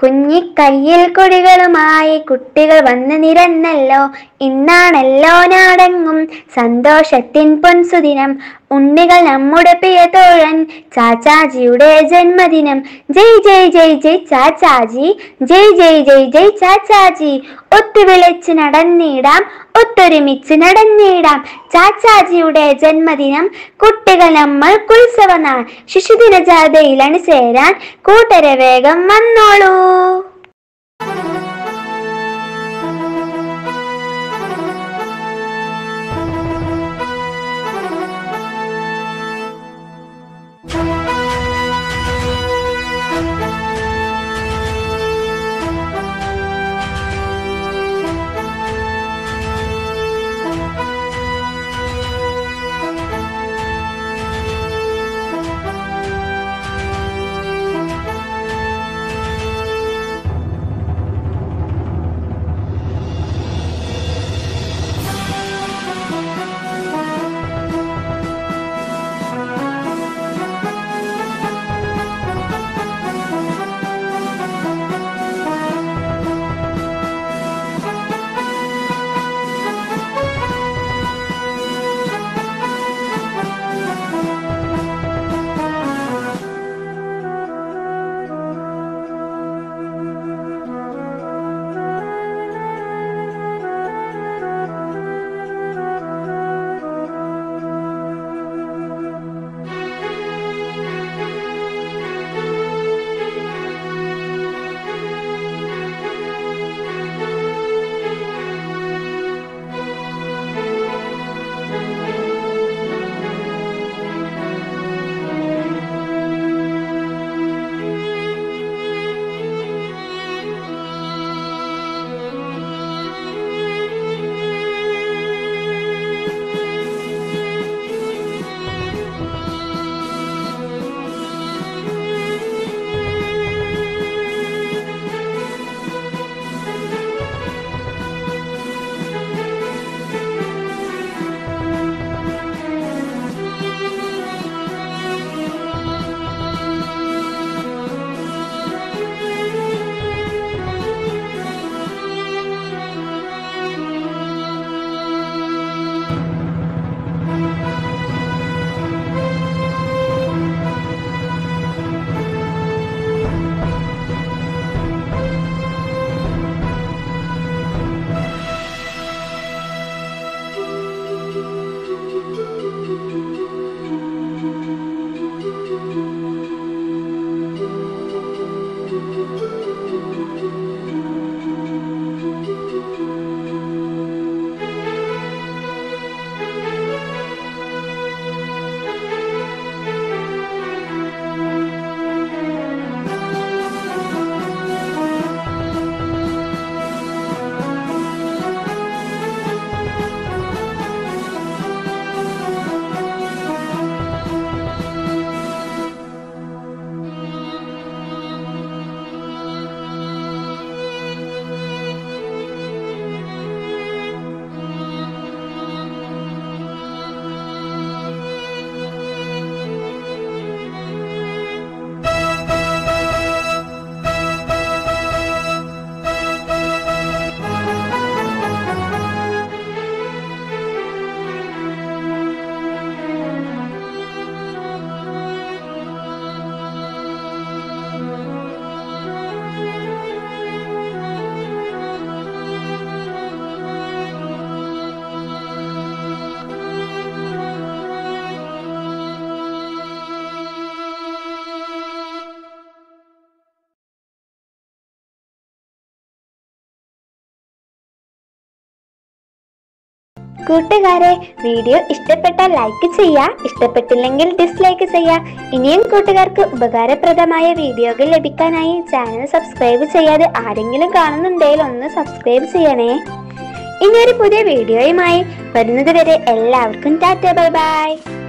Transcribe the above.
കുഞ്ഞിക്കയ്യിൽ കൊടികളുമായി കുട്ടികൾ വന്ന് നിരന്നല്ലോ ഇന്നാണല്ലോ നാടെങ്ങും സന്തോഷത്തിൻ പൊൻസുദിനം ഉണ്ണികൾ നമ്മുടെ പ്രിയതോഴൻ ചാച്ചാജിയുടെ ജന്മദിനം ജയ് ജയ് ജയ് ജയ് ചാച്ചാജി ജയ് ജയ് ജയ് ജയ് ചാച്ചാജി ഒത്തുവിളിച്ച് നടന്നിടാം ഒത്തൊരുമിച്ച് നടന്നിടാം ചാച്ചാജിയുടെ ജന്മദിനം കുട്ടികൾ നമ്മൾക്കുത്സവനാൾ ശിശുദിന ജാഥയിൽ അണിചേരാൻ കൂട്ടരെ വേഗം വന്നോളൂ കൂട്ടുകാരെ വീഡിയോ ഇഷ്ടപ്പെട്ടാൽ ലൈക്ക് ചെയ്യുക ഇഷ്ടപ്പെട്ടില്ലെങ്കിൽ ഡിസ്ലൈക്ക് ചെയ്യുക ഇനിയും കൂട്ടുകാർക്ക് ഉപകാരപ്രദമായ വീഡിയോകൾ ലഭിക്കാനായി ചാനൽ സബ്സ്ക്രൈബ് ചെയ്യാതെ ആരെങ്കിലും കാണുന്നുണ്ടെങ്കിൽ ഒന്ന് സബ്സ്ക്രൈബ് ചെയ്യണേ ഇനിയൊരു പുതിയ വീഡിയോയുമായി വരുന്നത് വരെ എല്ലാവർക്കും ടാറ്റ ബൈ ബൈ